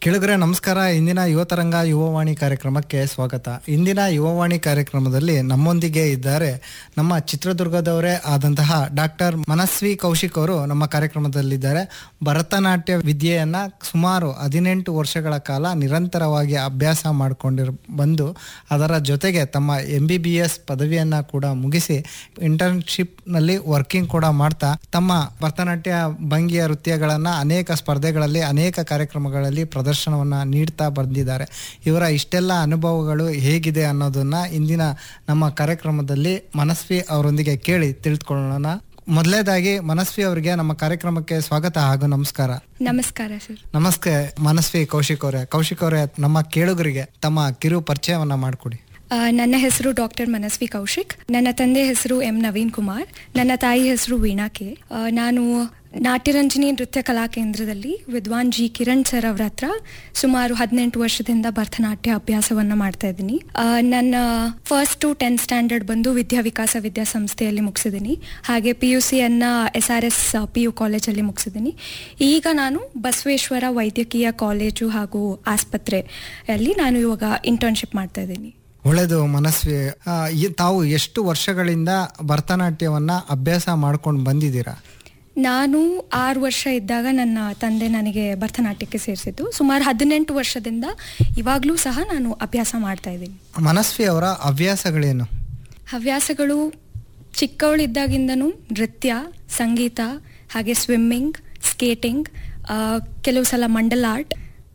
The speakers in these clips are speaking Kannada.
ಕೆಳಗರೆ ನಮಸ್ಕಾರ ಇಂದಿನ ಯುವತರಂಗ ಯುವವಾಣಿ ಕಾರ್ಯಕ್ರಮಕ್ಕೆ ಸ್ವಾಗತ ಇಂದಿನ ಯುವವಾಣಿ ಕಾರ್ಯಕ್ರಮದಲ್ಲಿ ನಮ್ಮೊಂದಿಗೆ ಇದ್ದಾರೆ ನಮ್ಮ ಚಿತ್ರದುರ್ಗದವರೇ ಆದಂತಹ ಡಾಕ್ಟರ್ ಮನಸ್ವಿ ಕೌಶಿಕ್ ಅವರು ನಮ್ಮ ಕಾರ್ಯಕ್ರಮದಲ್ಲಿದ್ದಾರೆ ಭರತನಾಟ್ಯ ವಿದ್ಯೆಯನ್ನ ಸುಮಾರು ಹದಿನೆಂಟು ವರ್ಷಗಳ ಕಾಲ ನಿರಂತರವಾಗಿ ಅಭ್ಯಾಸ ಮಾಡಿಕೊಂಡಿರ್ ಬಂದು ಅದರ ಜೊತೆಗೆ ತಮ್ಮ ಎಂ ಬಿ ಬಿ ಎಸ್ ಪದವಿಯನ್ನ ಕೂಡ ಮುಗಿಸಿ ಇಂಟರ್ನ್ಶಿಪ್ನಲ್ಲಿ ವರ್ಕಿಂಗ್ ಕೂಡ ಮಾಡ್ತಾ ತಮ್ಮ ಭರತನಾಟ್ಯ ಭಂಗಿಯ ನೃತ್ಯಗಳನ್ನ ಅನೇಕ ಸ್ಪರ್ಧೆಗಳಲ್ಲಿ ಅನೇಕ ಕಾರ್ಯಕ್ರಮಗಳಲ್ಲಿ ಪ್ರದರ್ಶನವನ್ನ ನೀಡ್ತಾ ಬಂದಿದ್ದಾರೆ ಇವರ ಇಷ್ಟೆಲ್ಲ ಅನುಭವಗಳು ಹೇಗಿದೆ ಅನ್ನೋದನ್ನ ಇಂದಿನ ನಮ್ಮ ಕಾರ್ಯಕ್ರಮದಲ್ಲಿ ಮನಸ್ವಿ ಅವರೊಂದಿಗೆ ಕೇಳಿ ತಿಳಿದುಕೊಳ್ಳೋಣ ಮೊದಲೇದಾಗಿ ಮನಸ್ವಿ ಅವರಿಗೆ ನಮ್ಮ ಕಾರ್ಯಕ್ರಮಕ್ಕೆ ಸ್ವಾಗತ ಹಾಗೂ ನಮಸ್ಕಾರ ನಮಸ್ಕಾರ ಸರ್ ನಮಸ್ತೆ ಮನಸ್ವಿ ಕೌಶಿಕ್ ಅವರೇ ಕೌಶಿಕ್ ಅವರೇ ನಮ್ಮ ಕೇಳುಗರಿಗೆ ತಮ್ಮ ಕಿರು ಪರಿಚಯವನ್ನ ಮಾಡಿಕೊಡಿ ಆ, ನನ್ನ ಹೆಸರು ಡಾಕ್ಟರ್ ಮನಸ್ವಿ ಕೌಶಿಕ್ ನನ್ನ ತಂದೆ ಹೆಸರು ಎಂ ನವೀನ್ ಕುಮಾರ್ ನನ್ನ ತಾಯಿ ಹೆಸರು ವೀಣಾ ಕೆ ಆ, ನಾನು ನಾಟ್ಯರಂಜನಿ ನೃತ್ಯ ಕಲಾ ಕೇಂದ್ರದಲ್ಲಿ ವಿದ್ವಾನ್ ಜಿ ಕಿರಣ್ ಸರ್ ಅವ್ರ ಹತ್ರ ಸುಮಾರು ಹದಿನೆಂಟು ವರ್ಷದಿಂದ ಭರತನಾಟ್ಯ ಅಭ್ಯಾಸವನ್ನ ಮಾಡ್ತಾ ಇದ್ದೀನಿ ಆ, ನನ್ನ ಫಸ್ಟ್ ಟು ಟೆಂತ್ ಸ್ಟ್ಯಾಂಡರ್ಡ್ ಬಂದು ವಿದ್ಯಾವಿಕಾಸ ವಿದ್ಯಾಸಂಸ್ಥೆಯಲ್ಲಿ ಮುಗಿಸಿದ್ದೀನಿ ಹಾಗೆ ಪಿ ಯು ಸಿಯನ್ನ S R S P U ಕಾಲೇಜಲ್ಲಿ ಮುಗಿಸಿದ್ದೀನಿ ಈಗ ನಾನು ಬಸವೇಶ್ವರ ವೈದ್ಯಕೀಯ ಕಾಲೇಜು ಹಾಗೂ ಆಸ್ಪತ್ರೆಯಲ್ಲಿ ನಾನು ಇವಾಗ ಇಂಟರ್ನ್ಶಿಪ್ ಮಾಡ್ತಾ ಇದ್ದೀನಿ ಒಳ್ಳೆಯದು ಮನಸ್ವಿ ಆ, ಈ- ತಾವು ಎಷ್ಟು ವರ್ಷಗಳಿಂದ ಭರತನಾಟ್ಯವನ್ನ ಅಭ್ಯಾಸ ಮಾಡ್ಕೊಂಡು ಬಂದಿದ್ದೀರಾ ನಾನು ಆರು ವರ್ಷ ಇದ್ದಾಗ ನನ್ನ ತಂದೆ ನನಗೆ ಭರತನಾಟ್ಯಕ್ಕೆ ಸೇರಿಸಿದ್ದು ಸುಮಾರು ಹದಿನೆಂಟು ವರ್ಷದಿಂದ ಇವಾಗಲೂ ಸಹ ನಾನು ಅಭ್ಯಾಸ ಮಾಡ್ತಾ ಇದ್ದೀನಿ ಮನಸ್ವಿ ಅವರ ಹವ್ಯಾಸಗಳೇನು ಹವ್ಯಾಸಗಳು ಚಿಕ್ಕವಳಿದ್ದಾಗಿಂದನೂ ನೃತ್ಯ ಸಂಗೀತ ಹಾಗೆ ಸ್ವಿಮ್ಮಿಂಗ್ ಸ್ಕೇಟಿಂಗ್ ಆ, ಕೆಲವು ಸಲ ಮಂಡಲ್ ಆರ್ಟ್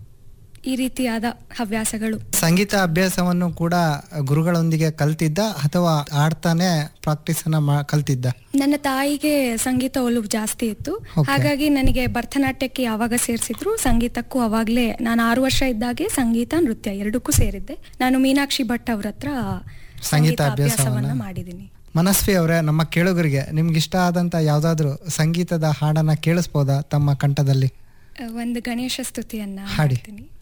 ಈ ರೀತಿಯಾದ ಹವ್ಯಾಸಗಳು ಸಂಗೀತ ಅಭ್ಯಾಸವನ್ನು ಕೂಡ ಗುರುಗಳೊಂದಿಗೆ ಕಲ್ತಿದ್ದ ಅಥವಾ ಆಡ್ತಾನೆ ಪ್ರಾಕ್ಟೀಸ್ ಅನ್ನ ಮಾ- ಕಲ್ತಿದ್ದ ನನ್ನ ತಾಯಿಗೆ ಸಂಗೀತ ಒಲವು ಜಾಸ್ತಿ ಇತ್ತು Okay. ಹಾಗಾಗಿ ನನಗೆ ಭರತನಾಟ್ಯಕ್ಕೆ ಯಾವಾಗ ಸೇರಿಸಿದ್ರು ಸಂಗೀತಕ್ಕೂ ಅವಾಗಲೇ ನಾನು ಆರು ವರ್ಷ ಇದ್ದಾಗೆ ಸಂಗೀತ ನೃತ್ಯ ಎರಡಕ್ಕೂ ಸೇರಿದ್ದೆ ನಾನು ಮೀನಾಕ್ಷಿ ಭಟ್ ಅವ್ರ ಹತ್ರ ಸಂಗೀತ ಸಂಗೀತ ಅಭ್ಯಾಸವನ್ನ? ಅಭ್ಯಾಸವನ್ನ ಮಾಡಿದ್ದೀನಿ ಮನಸ್ವಿ ಅವರೇ ನಮ್ಮ ಕೇಳುಗರಿಗೆ ನಿಮ್ಗೆ ಇಷ್ಟ ಆದಂತ ಯಾವ್ದಾದ್ರು ಸಂಗೀತದ ಹಾಡನ್ನ ಕೇಳಿಸ್ಬೋದಾ ತಮ್ಮ ಕಂಠದಲ್ಲಿ ಆ, ಒಂದು ಗಣೇಶ ಸ್ತುತಿಯನ್ನ ಹಾಡಿ. ಮಾಡ್ತೀನಿ